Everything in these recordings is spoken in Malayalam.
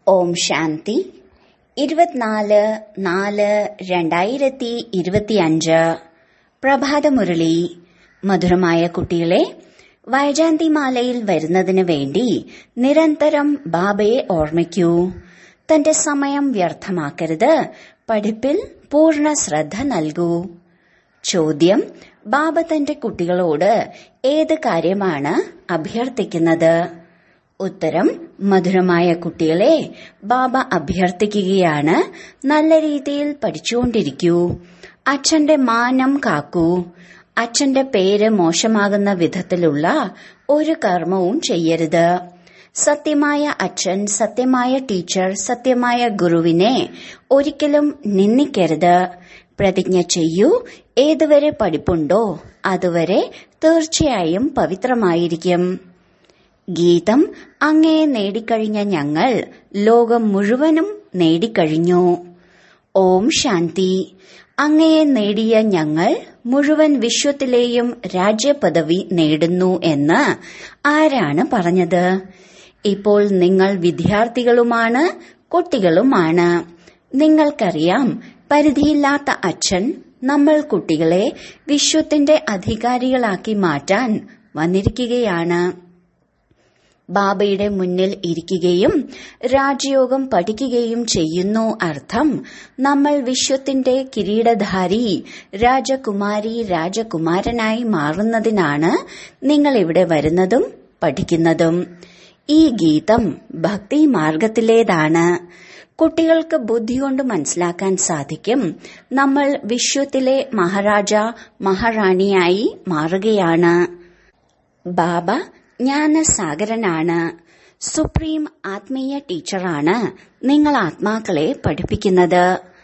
ഓം ശാന്തി ഇരുപത്തിനാല് നാല് രണ്ടായിരത്തി ഇരുപത്തിയഞ്ച് പ്രഭാതമുരളി മധുരമായ കുട്ടികളെ വൈജാന്തിമാലയിൽ വരുന്നതിന് വേണ്ടി നിരന്തരം ബാബയെ ഓർമ്മിക്കൂ തന്റെ സമയം വ്യർത്ഥമാക്കരുത് പഠിപ്പിൽ പൂർണ്ണ ശ്രദ്ധ നൽകൂ ചോദ്യം ബാബ തന്റെ കുട്ടികളോട് ഏത് കാര്യമാണ് അഭ്യർത്ഥിക്കുന്നത് ഉത്തരം മധുരമായ കുട്ടികളെ ബാബ അഭ്യർത്ഥിക്കുകയാണ് നല്ല രീതിയിൽ പഠിച്ചുകൊണ്ടിരിക്കൂ അച്ഛന്റെ മാനം കാക്കൂ അച്ഛന്റെ പേര് മോശമാകുന്ന വിധത്തിലുള്ള ഒരു കർമ്മവും ചെയ്യരുത് സത്യമായ അച്ഛൻ സത്യമായ ടീച്ചർ സത്യമായ ഗുരുവിനെ ഒരിക്കലും നിന്ദിക്കരുത് പ്രതിജ്ഞ ചെയ്യൂ ഏതുവരെ പഠിപ്പുണ്ടോ അതുവരെ തീർച്ചയായും പവിത്രമായിരിക്കും ഗീതം അങ്ങയെ നേടിക്കഴിഞ്ഞ ഞങ്ങൾ ലോകം മുഴുവനും നേടിക്കഴിഞ്ഞു ഓം ശാന്തി അങ്ങയെ നേടിയ ഞങ്ങൾ മുഴുവൻ വിശ്വത്തിലെയും രാജ്യപദവി നേടുന്നു എന്ന് ആരാണ് പറഞ്ഞത് ഇപ്പോൾ നിങ്ങൾ വിദ്യാർത്ഥികളുമാണ് കുട്ടികളുമാണ് നിങ്ങൾക്കറിയാം പരിധിയില്ലാത്ത അച്ഛൻ നമ്മൾ കുട്ടികളെ വിശ്വത്തിന്റെ അധികാരികളാക്കി മാറ്റാൻ വന്നിരിക്കുകയാണ് ബാബയുടെ മുന്നിൽ ഇരിക്കുകയും രാജയോഗം പഠിക്കുകയും ചെയ്യുന്നു അർത്ഥം നമ്മൾ വിശ്വത്തിന്റെ കിരീടധാരി രാജകുമാരി രാജകുമാരനായി മാറുന്നതിനാണ് നിങ്ങൾ ഇവിടെ വരുന്നതും പഠിക്കുന്നതും ഈ ഗീതം ഭക്തി മാർഗത്തിലേതാണ് കുട്ടികൾക്ക് ബുദ്ധി കൊണ്ട് മനസ്സിലാക്കാൻ സാധിക്കും നമ്മൾ വിശ്വത്തിലെ മഹാരാജ മഹാറാണിയായി മാറുകയാണ് ബാബ ജ്ഞാനസാഗരനാണ് സുപ്രീം ആത്മീയ ടീച്ചറാണ് നിങ്ങൾ ആത്മാക്കളെ പഠിപ്പിക്കുന്നത്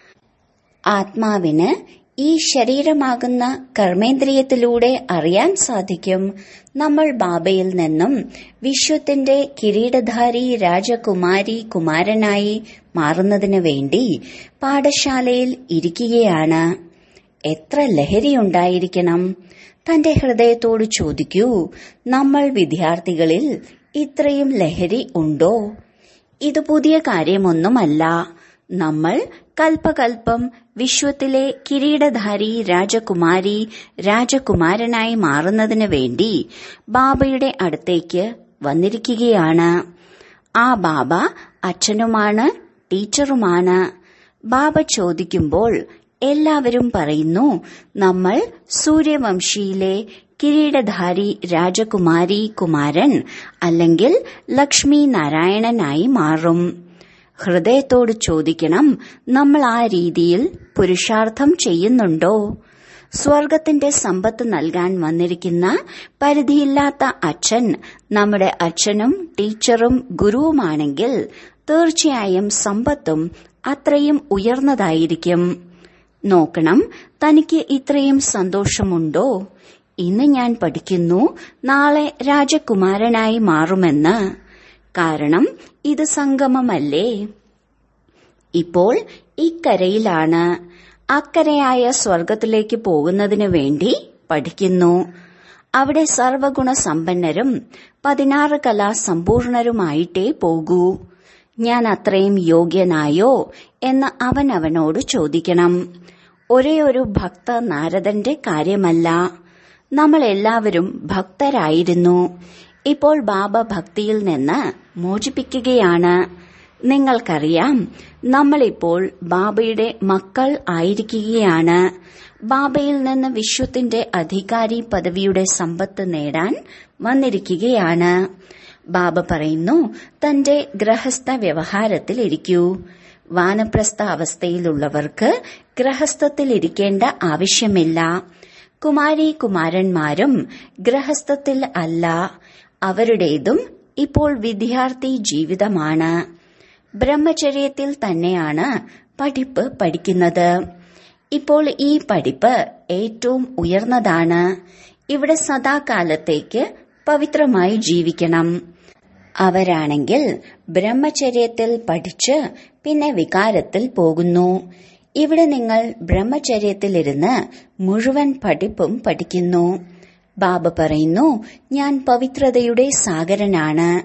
ആത്മാവിന് ഈ ശരീരമാകുന്ന കർമ്മേന്ദ്രിയത്തിലൂടെ അറിയാൻ സാധിക്കും നമ്മൾ ബാബയിൽ നിന്നും വിശ്വത്തിന്റെ കിരീടധാരി രാജകുമാരി കുമാരനായി മാറുന്നതിനു വേണ്ടി പാഠശാലയിൽ ഇരിക്കുകയാണ് എത്ര ലഹരിയുണ്ടായിരിക്കണം തന്റെ ഹൃദയത്തോട് ചോദിക്കൂ നമ്മൾ വിദ്യാർത്ഥികളിൽ ഇത്രയും ലഹരി ഉണ്ടോ ഇത് പുതിയ കാര്യമൊന്നുമല്ല നമ്മൾ കൽപ്പകൽപ്പം വിശ്വത്തിലെ കിരീടധാരി രാജകുമാരി രാജകുമാരനായി മാറുന്നതിന് വേണ്ടി ബാബയുടെ അടുത്തേക്ക് വന്നിരിക്കുകയാണ് ആ ബാബ അച്ഛനുമാണ് ടീച്ചറുമാണ് ബാബ ചോദിക്കുമ്പോൾ എല്ലാവരും പറയുന്നു നമ്മൾ സൂര്യവംശിയിലെ കിരീടധാരി രാജകുമാരി കുമാരൻ അല്ലെങ്കിൽ ലക്ഷ്മി നാരായണനായി മാറും ഹൃദയത്തോട് ചോദിക്കണം നമ്മൾ ആ രീതിയിൽ പുരുഷാർത്ഥം ചെയ്യുന്നുണ്ടോ സ്വർഗത്തിന്റെ സമ്പത്ത് നൽകാൻ വന്നിരിക്കുന്ന പരിധിയില്ലാത്ത അച്ഛൻ നമ്മുടെ അച്ഛനും ടീച്ചറും ഗുരുവുമാണെങ്കിൽ തീർച്ചയായും സമ്പത്തും അത്രയും ഉയർന്നതായിരിക്കും നോക്കണം തനിക്ക് ഇത്രയും സന്തോഷമുണ്ടോ ഇന്ന് ഞാൻ പഠിക്കുന്നു നാളെ രാജകുമാരനായി മാറുമെന്ന് കാരണം ഇത് സംഗമമല്ലേ ഇപ്പോൾ ഇക്കരയിലാണ് അക്കരയായ സ്വർഗത്തിലേക്ക് പോകുന്നതിനു വേണ്ടി പഠിക്കുന്നു അവിടെ സർവഗുണ സമ്പന്നരും പതിനാറ് കലാ സമ്പൂർണരുമായിട്ടേ പോകൂ ഞാൻ അത്രയും യോഗ്യനായോ എന്ന് അവൻ അവനോട് ചോദിക്കണം ഒരേ ഒരു ഭക്ത നാരദന്റെ കാര്യമല്ല നമ്മൾ എല്ലാവരും ഭക്തരായിരുന്നു ഇപ്പോൾ ബാബ ഭക്തിയിൽ നിന്ന് മോചിപ്പിക്കുകയാണ് നിങ്ങൾക്കറിയാം നമ്മളിപ്പോൾ ബാബയുടെ മക്കൾ ആയിരിക്കുകയാണ് ബാബയിൽ നിന്ന് വിശ്വത്തിന്റെ അധികാരി പദവിയുടെ സമ്പത്ത് നേടാൻ വന്നിരിക്കുകയാണ് ബാബ പറയുന്നു തന്റെ ഗ്രഹസ്ഥ വ്യവഹാരത്തിൽ ഇരിക്കൂ വാനപ്രസ്ഥ അവസ്ഥയിലുള്ളവർക്ക് ഗ്രഹസ്ഥത്തിൽ ഇരിക്കേണ്ട ആവശ്യമില്ല കുമാരി കുമാരന്മാരും ഗ്രഹസ്ഥത്തിൽ അല്ല അവരുടേതും ഇപ്പോൾ വിദ്യാർത്ഥി ജീവിതമാണ് ബ്രഹ്മചര്യത്തിൽ തന്നെയാണ് പഠിപ്പ് പഠിക്കുന്നത് ഇപ്പോൾ ഈ പഠിപ്പ് ഏറ്റവും ഉയർന്നതാണ് ഇവിടെ സദാകാലത്തേക്ക് പവിത്രമായി ജീവിക്കണം അവരാണെങ്കിൽ ബ്രഹ്മചര്യത്തിൽ പഠിച്ച് പിന്നെ വികാരത്തിൽ പോകുന്നു ഇവിടെ നിങ്ങൾ ബ്രഹ്മചര്യത്തിലിരുന്ന് മുഴുവൻ പഠിപ്പും പഠിക്കുന്നു ബാബ പറയുന്നു ഞാൻ പവിത്രതയുടെ സാഗരനാണ്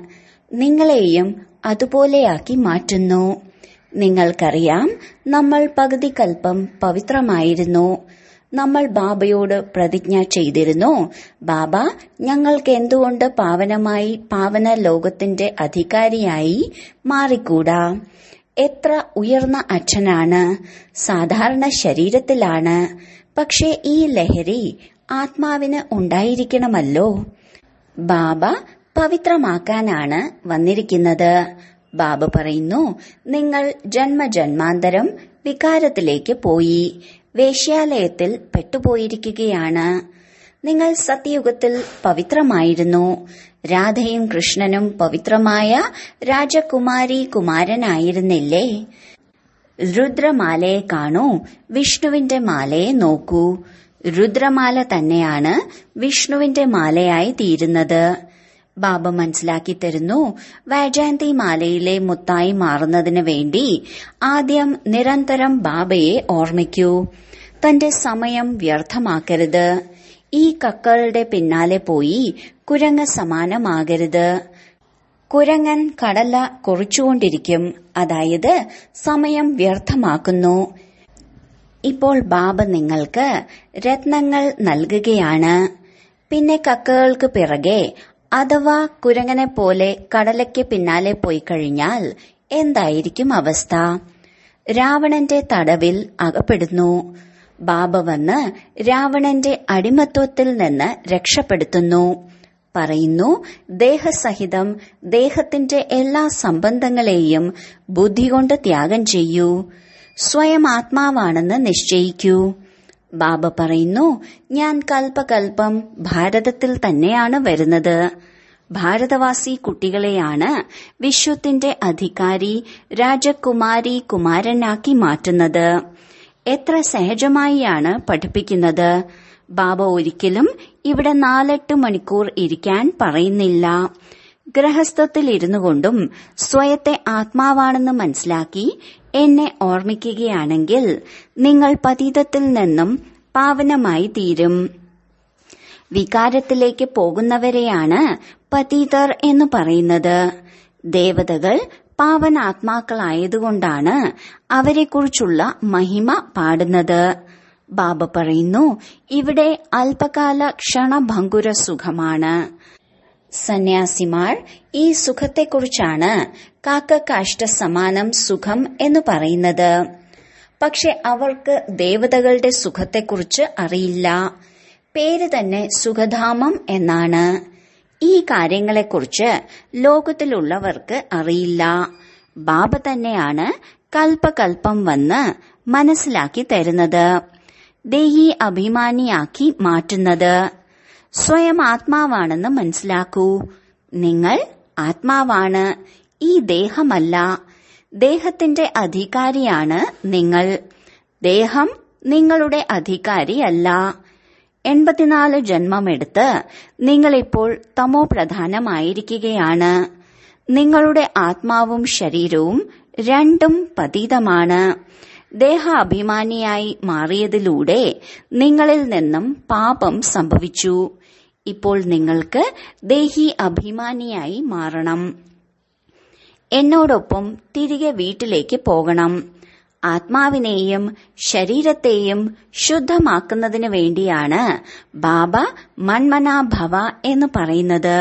നിങ്ങളെയും അതുപോലെയാക്കി മാറ്റുന്നു നിങ്ങൾക്കറിയാം നമ്മൾ പകുതി കൽപ്പം പവിത്രമായിരുന്നു നമ്മൾ ബാബയോട് പ്രതിജ്ഞ ചെയ്തിരുന്നു ബാബ ഞങ്ങൾക്ക് എന്തുകൊണ്ട് പാവനമായി പാവന ലോകത്തിന്റെ അധികാരിയായി മാറിക്കൂടാ എത്ര ഉയർന്ന അച്ഛനാണ് സാധാരണ ശരീരത്തിലാണ് പക്ഷെ ഈ ലഹരി ആത്മാവിന് ഉണ്ടായിരിക്കണമല്ലോ ബാബ പവിത്രമാക്കാനാണ് വന്നിരിക്കുന്നത് ബാബ പറയുന്നു നിങ്ങൾ ജന്മജന്മാന്തരം വികാരത്തിലേക്ക് പോയി വേശ്യാലയത്തിൽ പെട്ടുപോയിരിക്കുകയാണ് നിങ്ങൾ സത്യയുഗത്തിൽ പവിത്രമായിരുന്നു രാധയും കൃഷ്ണനും പവിത്രമായ രാജകുമാരി കുമാരനായിരുന്നില്ലേ രുദ്രമാലയെ കാണൂ വിഷ്ണുവിന്റെ മാലയെ നോക്കൂ രുദ്രമാല തന്നെയാണ് വിഷ്ണുവിന്റെ മാലയായി തീരുന്നത് ബാബ മനസ്സിലാക്കി തരുന്നു വൈജാന്തി മാലയിലെ മുത്തായി മാറുന്നതിന് വേണ്ടി ആദ്യം നിരന്തരം ബാബയെ ഓർമ്മിക്കൂ തന്റെ സമയം വ്യർത്ഥമാക്കരുത് ഈ കക്കളുടെ പിന്നാലെ പോയി കുരങ്ങ സമാനമാകരുത് കുരങ്ങൻ കടല കുറിച്ചുകൊണ്ടിരിക്കും അതായത് സമയം വ്യർത്ഥമാക്കുന്നു ഇപ്പോൾ ബാബ നിങ്ങൾക്ക് രത്നങ്ങൾ നൽകുകയാണ് പിന്നെ കക്കകൾക്ക് പിറകെ അഥവാ കുരങ്ങനെ പോലെ കടലയ്ക്ക് പിന്നാലെ പോയി കഴിഞ്ഞാൽ എന്തായിരിക്കും അവസ്ഥ രാവണന്റെ തടവിൽ അകപ്പെടുന്നു ബാബ വന്ന് രാവണന്റെ അടിമത്വത്തിൽ നിന്ന് രക്ഷപ്പെടുത്തുന്നു പറയുന്നു ദേഹസഹിതം ദേഹത്തിന്റെ എല്ലാ സംബന്ധങ്ങളെയും ബുദ്ധി കൊണ്ട് ത്യാഗം ചെയ്യൂ സ്വയം ആത്മാവാണെന്ന് നിശ്ചയിക്കൂ ബാബ പറയുന്നു ഞാൻ കൽപ്പകൽപ്പം ഭാരതത്തിൽ തന്നെയാണ് വരുന്നത് ഭാരതവാസി കുട്ടികളെയാണ് വിശ്വത്തിന്റെ അധികാരി രാജകുമാരി കുമാരനാക്കി മാറ്റുന്നത് എത്ര സഹജമായിയാണ് പഠിപ്പിക്കുന്നത് ബാബ ഒരിക്കലും ഇവിടെ നാലെട്ട് മണിക്കൂർ ഇരിക്കാൻ പറയുന്നില്ല ഗ്രഹസ്ഥത്തിൽ ഇരുന്നു കൊണ്ടും സ്വയത്തെ ആത്മാവാണെന്ന് മനസ്സിലാക്കി എന്നെ ഓർമ്മിക്കുകയാണെങ്കിൽ നിങ്ങൾ പതീതത്തിൽ നിന്നും പാവനമായി തീരും വികാരത്തിലേക്ക് പോകുന്നവരെയാണ് പതീതർ എന്ന് പറയുന്നത് ദേവതകൾ പാവനാത്മാക്കളായതുകൊണ്ടാണ് അവരെക്കുറിച്ചുള്ള മഹിമ പാടുന്നത് ബാബ പറയുന്നു ഇവിടെ അല്പകാല ക്ഷണഭങ്കുര സുഖമാണ് സന്യാസിമാർ ഈ സുഖത്തെക്കുറിച്ചാണ് കാക്കക്കാഷ്ട സമാനം സുഖം എന്ന് പറയുന്നത് പക്ഷെ അവർക്ക് ദേവതകളുടെ സുഖത്തെക്കുറിച്ച് അറിയില്ല പേര് തന്നെ സുഖധാമം എന്നാണ് ഈ കാര്യങ്ങളെക്കുറിച്ച് ലോകത്തിലുള്ളവർക്ക് അറിയില്ല ബാബ തന്നെയാണ് കൽപ്പകൽപ്പം വന്ന് മനസ്സിലാക്കി തരുന്നത് ദേഹി അഭിമാനിയാക്കി മാറ്റുന്നത് സ്വയം ആത്മാവാണെന്ന് മനസ്സിലാക്കൂ നിങ്ങൾ ആത്മാവാണ് ഈ ദേഹമല്ല ദേഹത്തിന്റെ അധികാരിയാണ് നിങ്ങൾ ദേഹം നിങ്ങളുടെ അധികാരിയല്ല എൺപത്തിനാല് ജന്മമെടുത്ത് നിങ്ങളിപ്പോൾ തമോ പ്രധാനമായിരിക്കുകയാണ് നിങ്ങളുടെ ആത്മാവും ശരീരവും രണ്ടും പതീതമാണ് ദേഹാഭിമാനിയായി മാറിയതിലൂടെ നിങ്ങളിൽ നിന്നും പാപം സംഭവിച്ചു ഇപ്പോൾ നിങ്ങൾക്ക് ദേഹി അഭിമാനിയായി മാറണം എന്നോടൊപ്പം തിരികെ വീട്ടിലേക്ക് പോകണം ആത്മാവിനെയും ശരീരത്തെയും ശുദ്ധമാക്കുന്നതിന് വേണ്ടിയാണ് ബാബ മൺമനാഭവ എന്ന് പറയുന്നത്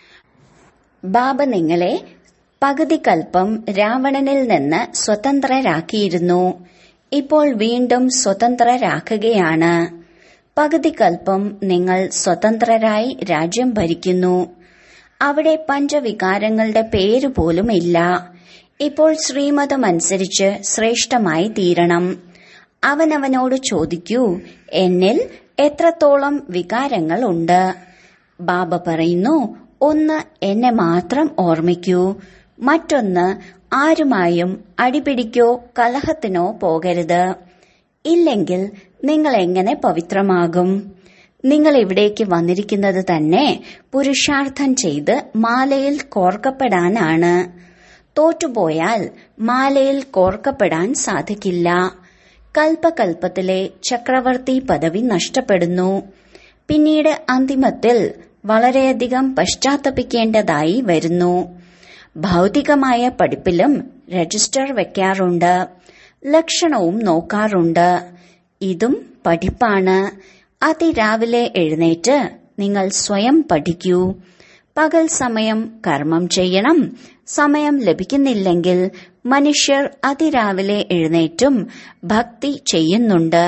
ബാബ നിങ്ങളെ പകുതി കൽപ്പം രാവണനിൽ നിന്ന് സ്വതന്ത്രരാക്കിയിരുന്നു ഇപ്പോൾ വീണ്ടും സ്വതന്ത്രരാക്കുകയാണ് പകുതി കൽപ്പം നിങ്ങൾ സ്വതന്ത്രരായി രാജ്യം ഭരിക്കുന്നു അവിടെ പഞ്ചവികാരങ്ങളുടെ പേര് പോലും ഇല്ല ഇപ്പോൾ ശ്രീമതമനുസരിച്ച് ശ്രേഷ്ഠമായി തീരണം അവനവനോട് ചോദിക്കൂ എന്നിൽ എത്രത്തോളം വികാരങ്ങൾ ഉണ്ട് ബാബ പറയുന്നു ഒന്ന് എന്നെ മാത്രം ഓർമ്മിക്കൂ മറ്റൊന്ന് ആരുമായും അടിപിടിക്കോ കലഹത്തിനോ പോകരുത് ഇല്ലെങ്കിൽ നിങ്ങൾ എങ്ങനെ പവിത്രമാകും നിങ്ങൾ ഇവിടേക്ക് വന്നിരിക്കുന്നത് തന്നെ പുരുഷാർത്ഥം ചെയ്ത് മാലയിൽ കോർക്കപ്പെടാനാണ് തോറ്റുപോയാൽ മാലയിൽ കോർക്കപ്പെടാൻ സാധിക്കില്ല കൽപ്പകൽപ്പത്തിലെ ചക്രവർത്തി പദവി നഷ്ടപ്പെടുന്നു പിന്നീട് അന്തിമത്തിൽ വളരെയധികം പശ്ചാത്തപിക്കേണ്ടതായി വരുന്നു ഭൗതികമായ പഠിപ്പിലും രജിസ്റ്റർ വെക്കാറുണ്ട് ലക്ഷണവും നോക്കാറുണ്ട് ഇതും പഠിപ്പാണ് അതിരാവിലെ എഴുന്നേറ്റ് നിങ്ങൾ സ്വയം പഠിക്കൂ പകൽ സമയം കർമ്മം ചെയ്യണം സമയം ലഭിക്കുന്നില്ലെങ്കിൽ മനുഷ്യർ അതിരാവിലെ എഴുന്നേറ്റും ഭക്തി ചെയ്യുന്നുണ്ട്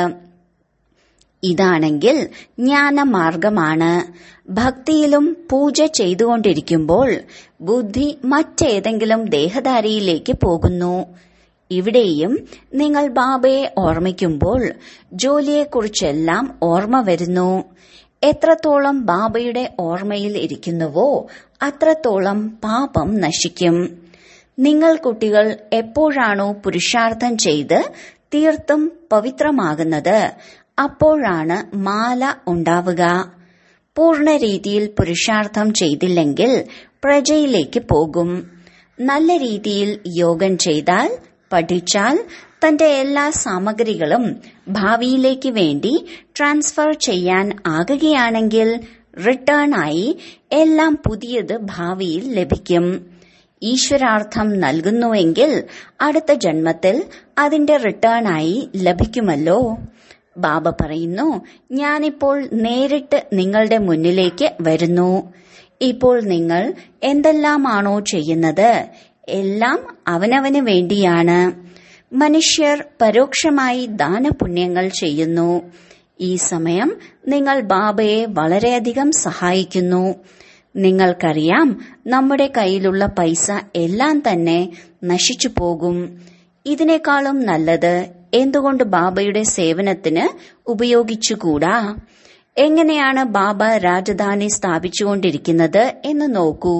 ഇതാണെങ്കിൽ ജ്ഞാനമാർഗമാണ് ഭക്തിയിലും പൂജ ചെയ്തുകൊണ്ടിരിക്കുമ്പോൾ ബുദ്ധി മറ്റേതെങ്കിലും ദേഹധാരിയിലേക്ക് പോകുന്നു ഇവിടെയും നിങ്ങൾ ബാബയെ ഓർമ്മിക്കുമ്പോൾ ജോലിയെക്കുറിച്ചെല്ലാം ഓർമ്മ വരുന്നു എത്രത്തോളം ബാബയുടെ ഓർമ്മയിൽ ഇരിക്കുന്നുവോ അത്രത്തോളം പാപം നശിക്കും നിങ്ങൾ കുട്ടികൾ എപ്പോഴാണോ പുരുഷാർത്ഥം ചെയ്ത് തീർത്തും പവിത്രമാകുന്നത് അപ്പോഴാണ് മാല ഉണ്ടാവുക പൂർണ്ണ രീതിയിൽ പുരുഷാർത്ഥം ചെയ്തില്ലെങ്കിൽ പ്രജയിലേക്ക് പോകും നല്ല രീതിയിൽ യോഗം ചെയ്താൽ പഠിച്ചാൽ തന്റെ എല്ലാ സാമഗ്രികളും ഭാവിയിലേക്ക് വേണ്ടി ട്രാൻസ്ഫർ ചെയ്യാൻ ആകുകയാണെങ്കിൽ റിട്ടേൺ ആയി എല്ലാം പുതിയത് ഭാവിയിൽ ലഭിക്കും ഈശ്വരാർത്ഥം നൽകുന്നുവെങ്കിൽ അടുത്ത ജന്മത്തിൽ അതിന്റെ റിട്ടേൺ ആയി ലഭിക്കുമല്ലോ ബാബ പറയുന്നു ഞാനിപ്പോൾ നേരിട്ട് നിങ്ങളുടെ മുന്നിലേക്ക് വരുന്നു ഇപ്പോൾ നിങ്ങൾ എന്തെല്ലാമാണോ ചെയ്യുന്നത് എല്ലാം അവനവന് വേണ്ടിയാണ് മനുഷ്യർ പരോക്ഷമായി ദാനപുണ്യങ്ങൾ ചെയ്യുന്നു ഈ സമയം നിങ്ങൾ ബാബയെ വളരെയധികം സഹായിക്കുന്നു നിങ്ങൾക്കറിയാം നമ്മുടെ കയ്യിലുള്ള പൈസ എല്ലാം തന്നെ നശിച്ചു പോകും ഇതിനേക്കാളും നല്ലത് എന്തുകൊണ്ട് ബാബയുടെ സേവനത്തിന് ഉപയോഗിച്ചുകൂടാ എങ്ങനെയാണ് ബാബ രാജധാനി സ്ഥാപിച്ചുകൊണ്ടിരിക്കുന്നത് എന്ന് നോക്കൂ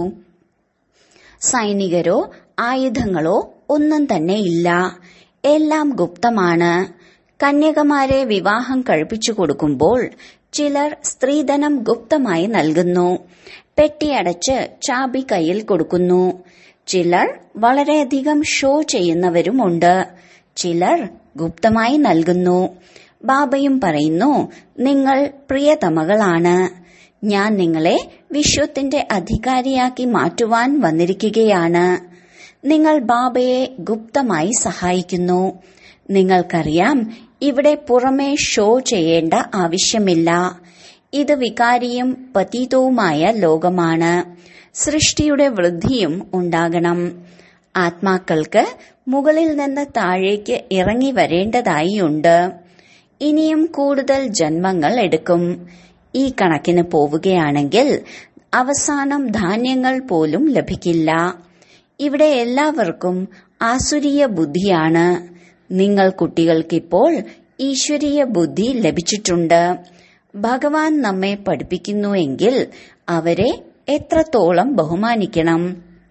സൈനികരോ ആയുധങ്ങളോ ഒന്നും തന്നെ ഇല്ല എല്ലാം ഗുപ്തമാണ് കന്യകമാരെ വിവാഹം കഴിപ്പിച്ചു കൊടുക്കുമ്പോൾ ചിലർ സ്ത്രീധനം ഗുപ്തമായി നൽകുന്നു പെട്ടിയടച്ച് ചാബി കയ്യിൽ കൊടുക്കുന്നു ചിലർ വളരെയധികം ഷോ ചെയ്യുന്നവരുമുണ്ട് ചിലർ ഗുപ്തമായി നൽകുന്നു ബാബയും പറയുന്നു നിങ്ങൾ പ്രിയതമകളാണ് ഞാൻ നിങ്ങളെ വിശ്വത്തിന്റെ അധികാരിയാക്കി മാറ്റുവാൻ വന്നിരിക്കുകയാണ് നിങ്ങൾ ബാബയെ ഗുപ്തമായി സഹായിക്കുന്നു നിങ്ങൾക്കറിയാം ഇവിടെ പുറമേ ഷോ ചെയ്യേണ്ട ആവശ്യമില്ല ഇത് വികാരിയും പതീതവുമായ ലോകമാണ് സൃഷ്ടിയുടെ വൃദ്ധിയും ഉണ്ടാകണം ആത്മാക്കൾക്ക് മുകളിൽ നിന്ന് താഴേക്ക് ഇറങ്ങി വരേണ്ടതായി ഉണ്ട് ഇനിയും കൂടുതൽ ജന്മങ്ങൾ എടുക്കും ഈ കണക്കിന് പോവുകയാണെങ്കിൽ അവസാനം ധാന്യങ്ങൾ പോലും ലഭിക്കില്ല ഇവിടെ എല്ലാവർക്കും ആസുരീയ ബുദ്ധിയാണ് നിങ്ങൾ കുട്ടികൾക്കിപ്പോൾ ഈശ്വരീയ ബുദ്ധി ലഭിച്ചിട്ടുണ്ട് ഭഗവാൻ നമ്മെ പഠിപ്പിക്കുന്നുവെങ്കിൽ അവരെ എത്രത്തോളം ബഹുമാനിക്കണം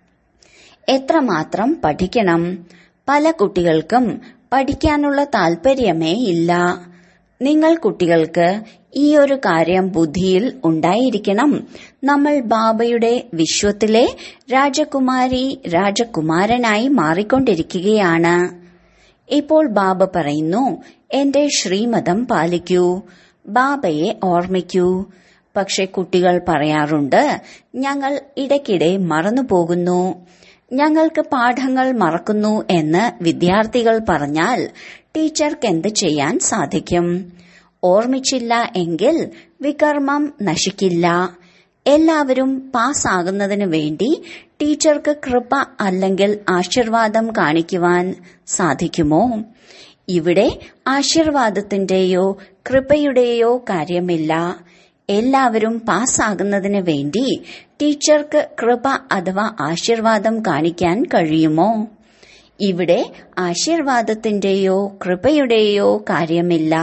എത്രമാത്രം പഠിക്കണം പല കുട്ടികൾക്കും പഠിക്കാനുള്ള താല്പര്യമേ ഇല്ല നിങ്ങൾ കുട്ടികൾക്ക് ഈ ഒരു കാര്യം ബുദ്ധിയിൽ ഉണ്ടായിരിക്കണം നമ്മൾ ബാബയുടെ വിശ്വത്തിലെ രാജകുമാരി രാജകുമാരനായി മാറിക്കൊണ്ടിരിക്കുകയാണ് ഇപ്പോൾ ബാബ പറയുന്നു എന്റെ ശ്രീമതം പാലിക്കൂ ബാബയെ ഓർമ്മിക്കൂ പക്ഷെ കുട്ടികൾ പറയാറുണ്ട് ഞങ്ങൾ ഇടയ്ക്കിടെ മറന്നുപോകുന്നു ഞങ്ങൾക്ക് പാഠങ്ങൾ മറക്കുന്നു എന്ന് വിദ്യാർത്ഥികൾ പറഞ്ഞാൽ ടീച്ചർക്ക് എന്ത് ചെയ്യാൻ സാധിക്കും ഓർമ്മിച്ചില്ല എങ്കിൽ വികർമ്മം നശിക്കില്ല എല്ലാവരും പാസ്സാകുന്നതിനു വേണ്ടി ടീച്ചർക്ക് കൃപ അല്ലെങ്കിൽ ആശീർവാദം കാണിക്കുവാൻ സാധിക്കുമോ ഇവിടെ ആശീർവാദത്തിന്റെയോ കൃപയുടെയോ കാര്യമില്ല എല്ലാവരും പാസ്സാകുന്നതിന് വേണ്ടി ടീച്ചർക്ക് കൃപ അഥവാ ആശീർവാദം കാണിക്കാൻ കഴിയുമോ ഇവിടെ ആശീർവാദത്തിന്റെയോ കൃപയുടെയോ കാര്യമില്ല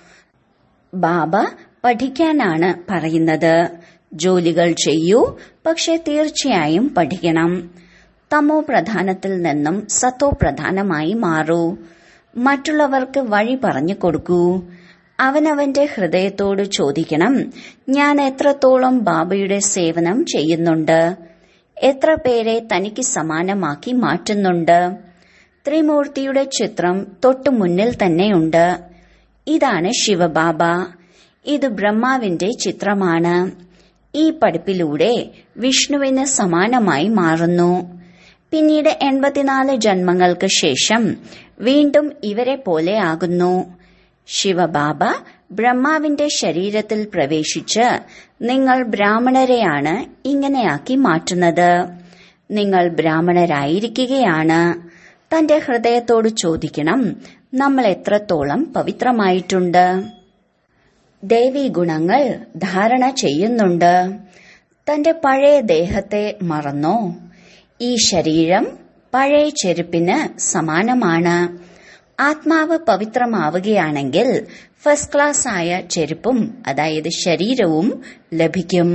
ബാബ പഠിക്കാനാണ് പറയുന്നത് ജോലികൾ ചെയ്യൂ പക്ഷെ തീർച്ചയായും പഠിക്കണം തമോ പ്രധാനത്തിൽ നിന്നും സത്തോ പ്രധാനമായി മാറൂ മറ്റുള്ളവർക്ക് വഴി പറഞ്ഞു കൊടുക്കൂ അവനവന്റെ ഹൃദയത്തോട് ചോദിക്കണം ഞാൻ എത്രത്തോളം ബാബയുടെ സേവനം ചെയ്യുന്നുണ്ട് എത്ര പേരെ തനിക്ക് സമാനമാക്കി മാറ്റുന്നുണ്ട് ത്രിമൂർത്തിയുടെ ചിത്രം തൊട്ടു മുന്നിൽ തന്നെയുണ്ട് ഇതാണ് ശിവബാബ ഇത് ബ്രഹ്മാവിന്റെ ചിത്രമാണ് ഈ പഠിപ്പിലൂടെ വിഷ്ണുവിന് സമാനമായി മാറുന്നു പിന്നീട് എൺപത്തിനാല് ജന്മങ്ങൾക്ക് ശേഷം വീണ്ടും ഇവരെ പോലെ ആകുന്നു ശിവബാബ ബ്രഹ്മാവിന്റെ ശരീരത്തിൽ പ്രവേശിച്ച് നിങ്ങൾ ബ്രാഹ്മണരെയാണ് ഇങ്ങനെയാക്കി മാറ്റുന്നത് നിങ്ങൾ ബ്രാഹ്മണരായിരിക്കുകയാണ് തന്റെ ഹൃദയത്തോട് ചോദിക്കണം നമ്മൾ എത്രത്തോളം പവിത്രമായിട്ടുണ്ട് ദേവീ ഗുണങ്ങൾ ധാരണ ചെയ്യുന്നുണ്ട് തന്റെ പഴയ ദേഹത്തെ മറന്നോ ഈ ശരീരം പഴയ ചെരുപ്പിന് സമാനമാണ് ആത്മാവ് പവിത്രമാവുകയാണെങ്കിൽ ഫസ്റ്റ് ക്ലാസ് ആയ ചെരുപ്പും അതായത് ശരീരവും ലഭിക്കും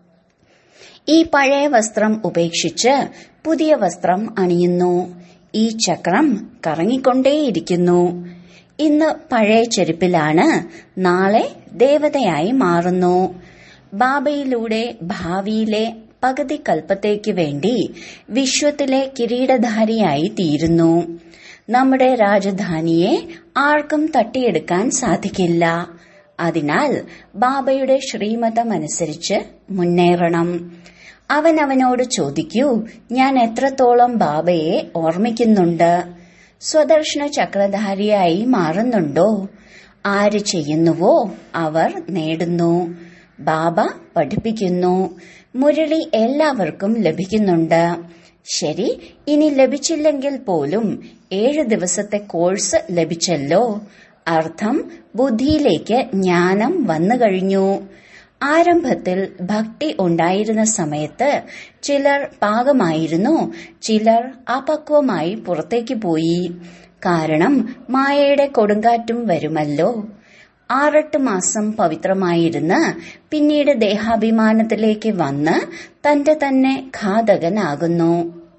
ഈ പഴയ വസ്ത്രം ഉപേക്ഷിച്ച് പുതിയ വസ്ത്രം അണിയുന്നു ഈ ചക്രം കറങ്ങിക്കൊണ്ടേയിരിക്കുന്നു ഇന്ന് പഴയ ചെരുപ്പിലാണ് നാളെ ദേവതയായി മാറുന്നു ബാബയിലൂടെ ഭാവിയിലെ പകുതി കൽപ്പത്തേക്ക് വേണ്ടി വിശ്വത്തിലെ കിരീടധാരിയായി തീരുന്നു നമ്മുടെ രാജധാനിയെ ആർക്കും തട്ടിയെടുക്കാൻ സാധിക്കില്ല അതിനാൽ ബാബയുടെ ശ്രീമതമനുസരിച്ച് മുന്നേറണം അവൻ അവനോട് ചോദിക്കൂ ഞാൻ എത്രത്തോളം ബാബയെ ഓർമ്മിക്കുന്നുണ്ട് സ്വദർശന ചക്രധാരിയായി മാറുന്നുണ്ടോ ആര് ചെയ്യുന്നുവോ അവർ നേടുന്നു ബാബ പഠിപ്പിക്കുന്നു മുരളി എല്ലാവർക്കും ലഭിക്കുന്നുണ്ട് ശരി ഇനി ലഭിച്ചില്ലെങ്കിൽ പോലും ഏഴ് ദിവസത്തെ കോഴ്സ് ലഭിച്ചല്ലോ അർത്ഥം ബുദ്ധിയിലേക്ക് ജ്ഞാനം വന്നു കഴിഞ്ഞു ആരംഭത്തിൽ ഭക്തി ഉണ്ടായിരുന്ന സമയത്ത് ചിലർ പാകമായിരുന്നു ചിലർ അപക്വമായി പുറത്തേക്ക് പോയി കാരണം മായയുടെ കൊടുങ്കാറ്റും വരുമല്ലോ ആറെട്ട് മാസം പവിത്രമായിരുന്ന് പിന്നീട് ദേഹാഭിമാനത്തിലേക്ക് വന്ന് തന്റെ തന്നെ ഘാതകനാകുന്നു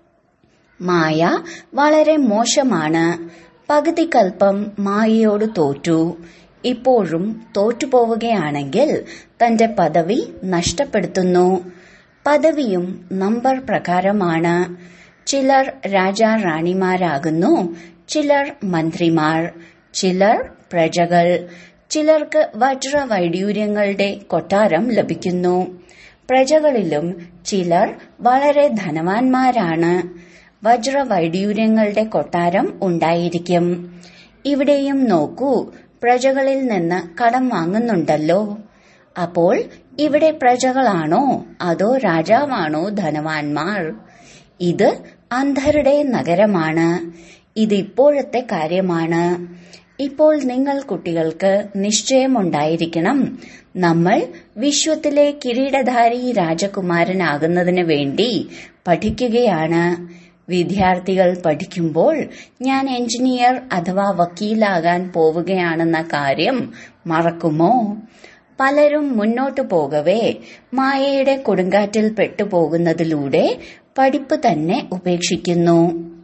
മായ വളരെ മോശമാണ് പകുതി കൽപ്പം മായയോട് തോറ്റു ഇപ്പോഴും തോറ്റുപോവുകയാണെങ്കിൽ തന്റെ പദവി നഷ്ടപ്പെടുത്തുന്നു പദവിയും നമ്പർ പ്രകാരമാണ് ചിലർ രാജാ റാണിമാരാകുന്നു ചിലർ മന്ത്രിമാർ ചിലർ പ്രജകൾ ചിലർക്ക് വജ്രവൈഡ്യൂര്യങ്ങളുടെ കൊട്ടാരം ലഭിക്കുന്നു പ്രജകളിലും ചിലർ വളരെ ധനവാന്മാരാണ് വജ്രവൈഡ്യൂര്യങ്ങളുടെ കൊട്ടാരം ഉണ്ടായിരിക്കും ഇവിടെയും നോക്കൂ പ്രജകളിൽ നിന്ന് കടം വാങ്ങുന്നുണ്ടല്ലോ അപ്പോൾ ഇവിടെ പ്രജകളാണോ അതോ രാജാവാണോ ധനവാന്മാർ ഇത് അന്ധരുടെ നഗരമാണ് ഇത് ഇപ്പോഴത്തെ കാര്യമാണ് ഇപ്പോൾ നിങ്ങൾ കുട്ടികൾക്ക് നിശ്ചയമുണ്ടായിരിക്കണം നമ്മൾ വിശ്വത്തിലെ കിരീടധാരി രാജകുമാരനാകുന്നതിന് വേണ്ടി പഠിക്കുകയാണ് വിദ്യാർത്ഥികൾ പഠിക്കുമ്പോൾ ഞാൻ എഞ്ചിനീയർ അഥവാ വക്കീലാകാൻ പോവുകയാണെന്ന കാര്യം മറക്കുമോ പലരും മുന്നോട്ടു പോകവേ മായയുടെ കൊടുങ്കാറ്റിൽ പെട്ടുപോകുന്നതിലൂടെ പഠിപ്പ് തന്നെ ഉപേക്ഷിക്കുന്നു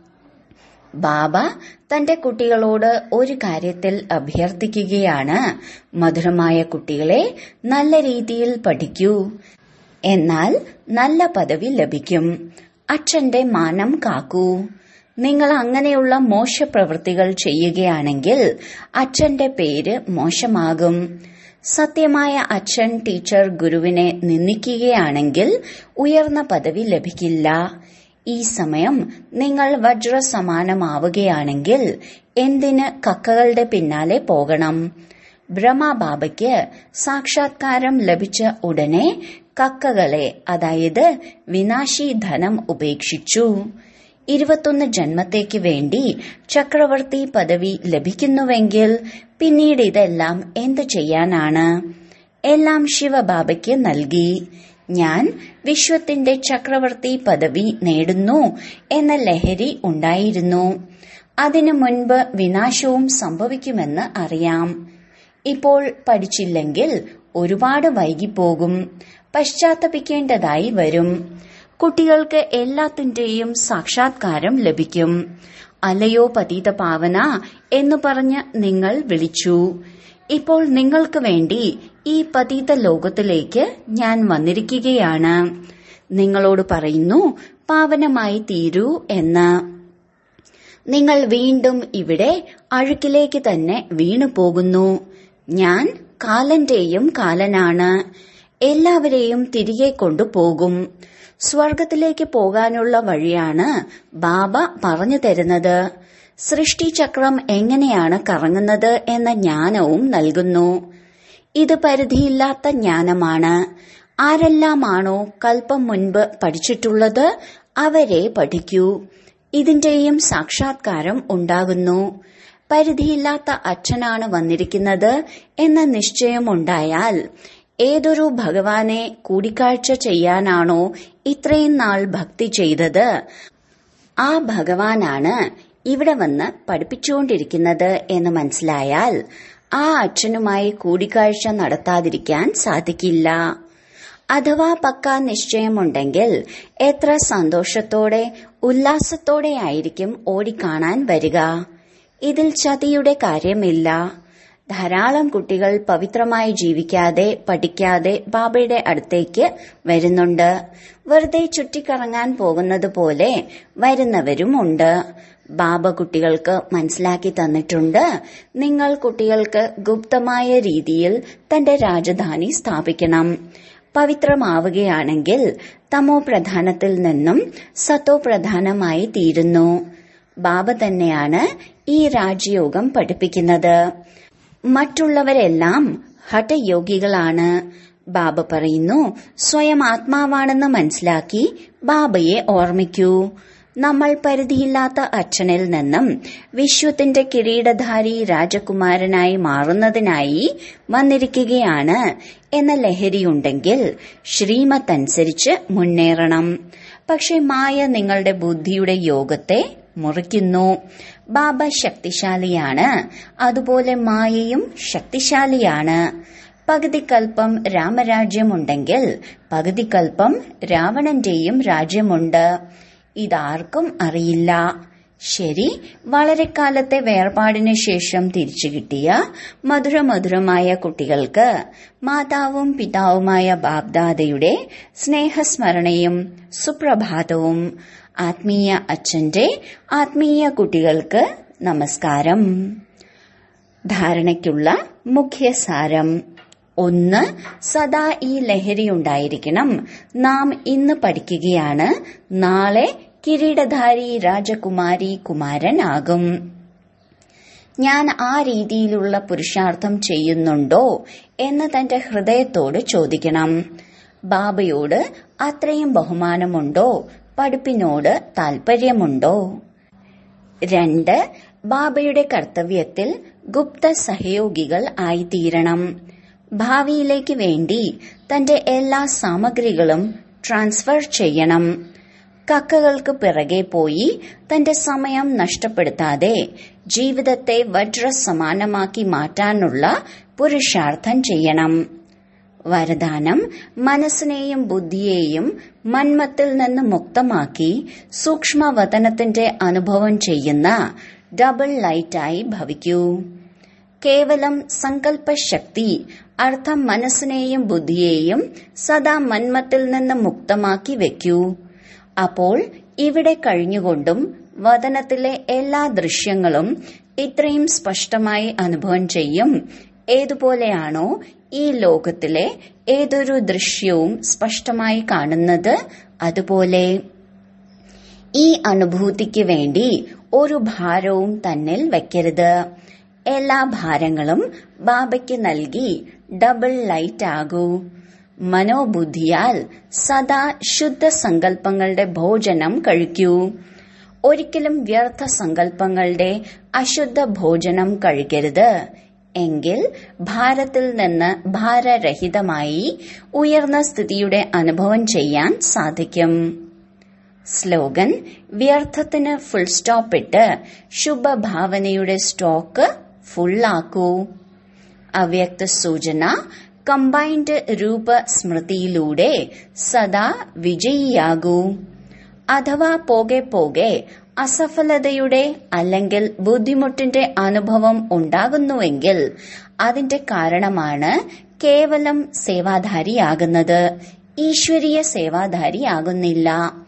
ബാബ തന്റെ കുട്ടികളോട് ഒരു കാര്യത്തിൽ അഭ്യർത്ഥിക്കുകയാണ് മധുരമായ കുട്ടികളെ നല്ല രീതിയിൽ പഠിക്കൂ എന്നാൽ നല്ല പദവി ലഭിക്കും അച്ഛന്റെ മാനം കാക്കൂ നിങ്ങൾ അങ്ങനെയുള്ള മോശപ്രവൃത്തികൾ ചെയ്യുകയാണെങ്കിൽ അച്ഛന്റെ പേര് മോശമാകും സത്യമായ അച്ഛൻ ടീച്ചർ ഗുരുവിനെ നിന്ദിക്കുകയാണെങ്കിൽ ഉയർന്ന പദവി ലഭിക്കില്ല ഈ സമയം നിങ്ങൾ വജ്ര സമാനമാവുകയാണെങ്കിൽ എന്തിന് കക്കകളുടെ പിന്നാലെ പോകണം ബ്രഹ്മബാബയ്ക്ക് സാക്ഷാത്കാരം ലഭിച്ച ഉടനെ കക്കകളെ അതായത് വിനാശി ധനം ഉപേക്ഷിച്ചു ഇരുപത്തൊന്ന് ജന്മത്തേക്ക് വേണ്ടി ചക്രവർത്തി പദവി ലഭിക്കുന്നുവെങ്കിൽ പിന്നീട് ഇതെല്ലാം എന്തു ചെയ്യാനാണ് എല്ലാം ശിവബാബയ്ക്ക് നൽകി ഞാൻ വിശ്വത്തിന്റെ ചക്രവർത്തി പദവി നേടുന്നു എന്ന ലഹരി ഉണ്ടായിരുന്നു അതിനു മുൻപ് വിനാശവും സംഭവിക്കുമെന്ന് അറിയാം ഇപ്പോൾ പഠിച്ചില്ലെങ്കിൽ ഒരുപാട് വൈകിപ്പോകും പശ്ചാത്തപിക്കേണ്ടതായി വരും കുട്ടികൾക്ക് എല്ലാത്തിന്റെയും സാക്ഷാത്കാരം ലഭിക്കും അലയോ പതീത പാവന എന്ന് പറഞ്ഞ് നിങ്ങൾ വിളിച്ചു ഇപ്പോൾ നിങ്ങൾക്ക് വേണ്ടി ഈ പതീത ലോകത്തിലേക്ക് ഞാൻ വന്നിരിക്കുകയാണ് നിങ്ങളോട് പറയുന്നു പാവനമായി തീരൂ എന്ന് നിങ്ങൾ വീണ്ടും ഇവിടെ അഴുക്കിലേക്ക് തന്നെ വീണു പോകുന്നു ഞാൻ കാലന്റെയും കാലനാണ് എല്ലാവരെയും തിരികെ കൊണ്ടുപോകും സ്വർഗത്തിലേക്ക് പോകാനുള്ള വഴിയാണ് ബാബ പറഞ്ഞു തരുന്നത് സൃഷ്ടിചക്രം എങ്ങനെയാണ് കറങ്ങുന്നത് എന്ന ജ്ഞാനവും നൽകുന്നു ഇത് പരിധിയില്ലാത്ത ജ്ഞാനമാണ് ആരെല്ലാമാണോ കൽപ്പം മുൻപ് പഠിച്ചിട്ടുള്ളത് അവരെ പഠിക്കൂ ഇതിന്റെയും സാക്ഷാത്കാരം ഉണ്ടാകുന്നു പരിധിയില്ലാത്ത അച്ഛനാണ് വന്നിരിക്കുന്നത് എന്ന നിശ്ചയമുണ്ടായാൽ ഏതൊരു ഭഗവാനെ കൂടിക്കാഴ്ച ചെയ്യാനാണോ ഇത്രയും നാൾ ഭക്തി ചെയ്തത് ആ ഭഗവാനാണ് ഇവിടെ വന്ന് പഠിപ്പിച്ചുകൊണ്ടിരിക്കുന്നത് എന്ന് മനസ്സിലായാൽ ആ അച്ഛനുമായി കൂടിക്കാഴ്ച നടത്താതിരിക്കാൻ സാധിക്കില്ല അഥവാ പക്ക നിശ്ചയമുണ്ടെങ്കിൽ എത്ര സന്തോഷത്തോടെ ഉല്ലാസത്തോടെയായിരിക്കും ഓടിക്കാണാൻ വരിക ഇതിൽ ചതിയുടെ കാര്യമില്ല ധാരാളം കുട്ടികൾ പവിത്രമായി ജീവിക്കാതെ പഠിക്കാതെ ബാബയുടെ അടുത്തേക്ക് വരുന്നുണ്ട് വെറുതെ ചുറ്റിക്കറങ്ങാൻ പോകുന്നത് പോലെ വരുന്നവരുമുണ്ട് ബാബ കുട്ടികൾക്ക് മനസ്സിലാക്കി തന്നിട്ടുണ്ട് നിങ്ങൾ കുട്ടികൾക്ക് ഗുപ്തമായ രീതിയിൽ തന്റെ രാജധാനി സ്ഥാപിക്കണം പവിത്രമാവുകയാണെങ്കിൽ തമോ പ്രധാനത്തിൽ നിന്നും സത്തോ പ്രധാനമായി തീരുന്നു ബാബ തന്നെയാണ് ഈ രാജയോഗം പഠിപ്പിക്കുന്നത് മറ്റുള്ളവരെല്ലാം ഹഠയോഗികളാണ് ബാബ പറയുന്നു സ്വയം ആത്മാവാണെന്ന് മനസ്സിലാക്കി ബാബയെ ഓർമ്മിക്കൂ നമ്മൾ പരിധിയില്ലാത്ത അച്ഛനിൽ നിന്നും വിശ്വത്തിന്റെ കിരീടധാരി രാജകുമാരനായി മാറുന്നതിനായി വന്നിരിക്കുകയാണ് എന്ന ലഹരിയുണ്ടെങ്കിൽ ശ്രീമത്തനുസരിച്ച് മുന്നേറണം പക്ഷെ മായ നിങ്ങളുടെ ബുദ്ധിയുടെ യോഗത്തെ മുറിക്കുന്നു ബാബ ശക്തിശാലിയാണ് അതുപോലെ മായയും ശക്തിശാലിയാണ് പകുതിക്കൽപ്പം രാമരാജ്യമുണ്ടെങ്കിൽ പകുതിക്കൽപ്പം രാവണന്റെയും രാജ്യമുണ്ട് ഇതാർക്കും അറിയില്ല ശരി വളരെ കാലത്തെ വേർപാടിന് ശേഷം തിരിച്ചു കിട്ടിയ മധുരമധുരമായ കുട്ടികൾക്ക് മാതാവും പിതാവുമായ ബാബ്ദാദയുടെ സ്നേഹസ്മരണയും സുപ്രഭാതവും ആത്മീയ അച്ഛന്റെ ആത്മീയ കുട്ടികൾക്ക് നമസ്കാരം ധാരണയ്ക്കുള്ള മുഖ്യസാരം ഒന്ന് സദാ ഈ ലഹരി ഉണ്ടായിരിക്കണം നാം ഇന്ന് പഠിക്കുകയാണ് നാളെ കിരീടധാരി രാജകുമാരി കുമാരനാകും ഞാൻ ആ രീതിയിലുള്ള പുരുഷാർത്ഥം ചെയ്യുന്നുണ്ടോ എന്ന് തന്റെ ഹൃദയത്തോട് ചോദിക്കണം ബാബയോട് അത്രയും ബഹുമാനമുണ്ടോ പഠിപ്പിനോട് താൽപര്യമുണ്ടോ രണ്ട് ബാബയുടെ കർത്തവ്യത്തിൽ ഗുപ്ത സഹയോഗികൾ ആയിത്തീരണം ഭാവിയിലേക്ക് വേണ്ടി തന്റെ എല്ലാ സാമഗ്രികളും ട്രാൻസ്ഫർ ചെയ്യണം കക്കകൾക്ക് പിറകെ പോയി തന്റെ സമയം നഷ്ടപ്പെടുത്താതെ ജീവിതത്തെ വജ്രസമാനമാക്കി മാറ്റാനുള്ള പുരുഷാർത്ഥം ചെയ്യണം വരദാനം മനസ്സിനെയും ബുദ്ധിയെയും മന്മത്തിൽ നിന്ന് മുക്തമാക്കി സൂക്ഷ്മവതനത്തിന്റെ അനുഭവം ചെയ്യുന്ന ഡബിൾ ലൈറ്റായി ഭവിക്കൂ കേവലം സങ്കല്പശക്തി അർത്ഥം മനസ്സിനെയും ബുദ്ധിയെയും സദാ മന്മത്തിൽ നിന്ന് മുക്തമാക്കി വെക്കൂ അപ്പോൾ ഇവിടെ കഴിഞ്ഞുകൊണ്ടും വതനത്തിലെ എല്ലാ ദൃശ്യങ്ങളും ഇത്രയും സ്പഷ്ടമായി അനുഭവം ചെയ്യും ഏതുപോലെയാണോ ഈ ലോകത്തിലെ ഏതൊരു ദൃശ്യവും സ്പഷ്ടമായി കാണുന്നത് അതുപോലെ ഈ അനുഭൂതിക്ക് വേണ്ടി ഒരു ഭാരവും തന്നിൽ വെക്കരുത് എല്ലാ ഭാരങ്ങളും ബാബയ്ക്ക് നൽകി ഡബിൾ ലൈറ്റ് ആകൂ മനോബുദ്ധിയാൽ സദാ ശുദ്ധ സങ്കല്പങ്ങളുടെ ഭോജനം കഴിക്കൂ ഒരിക്കലും വ്യർത്ഥ സങ്കല്പങ്ങളുടെ അശുദ്ധ ഭോജനം കഴിക്കരുത് എങ്കിൽ ഭാരത്തിൽ നിന്ന് ഭാരരഹിതമായി ഉയർന്ന സ്ഥിതിയുടെ അനുഭവം ചെയ്യാൻ സാധിക്കും സ്ലോഗൻ വ്യർത്ഥത്തിന് ഫുൾ സ്റ്റോപ്പ് ഇട്ട് ശുഭഭാവനയുടെ സ്റ്റോക്ക് ഫുള്ളാക്കൂ അവ്യക്ത സൂചന കമ്പൈൻഡ് രൂപ സ്മൃതിയിലൂടെ സദാ വിജയിയാകൂ അഥവാ പോകെ പോകെ അസഫലതയുടെ അല്ലെങ്കിൽ ബുദ്ധിമുട്ടിന്റെ അനുഭവം ഉണ്ടാകുന്നുവെങ്കിൽ അതിന്റെ കാരണമാണ് കേവലം സേവാധാരിയാകുന്നത് ഈശ്വരീയ സേവാധാരിയാകുന്നില്ല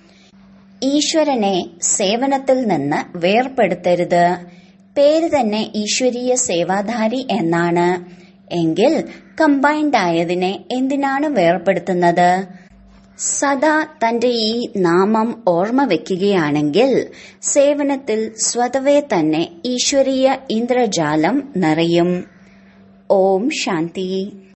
ഈശ്വരനെ സേവനത്തിൽ നിന്ന് വേർപെടുത്തരുത് പേര് തന്നെ ഈശ്വരീയ സേവാധാരി എന്നാണ് എങ്കിൽ കമ്പൈൻഡ് ആയതിനെ എന്തിനാണ് വേർപെടുത്തുന്നത് സദാ തന്റെ ഈ നാമം ഓർമ്മ വെക്കുകയാണെങ്കിൽ സേവനത്തിൽ സ്വതവേ തന്നെ ഈശ്വരീയ ഇന്ദ്രജാലം നിറയും ഓം ശാന്തി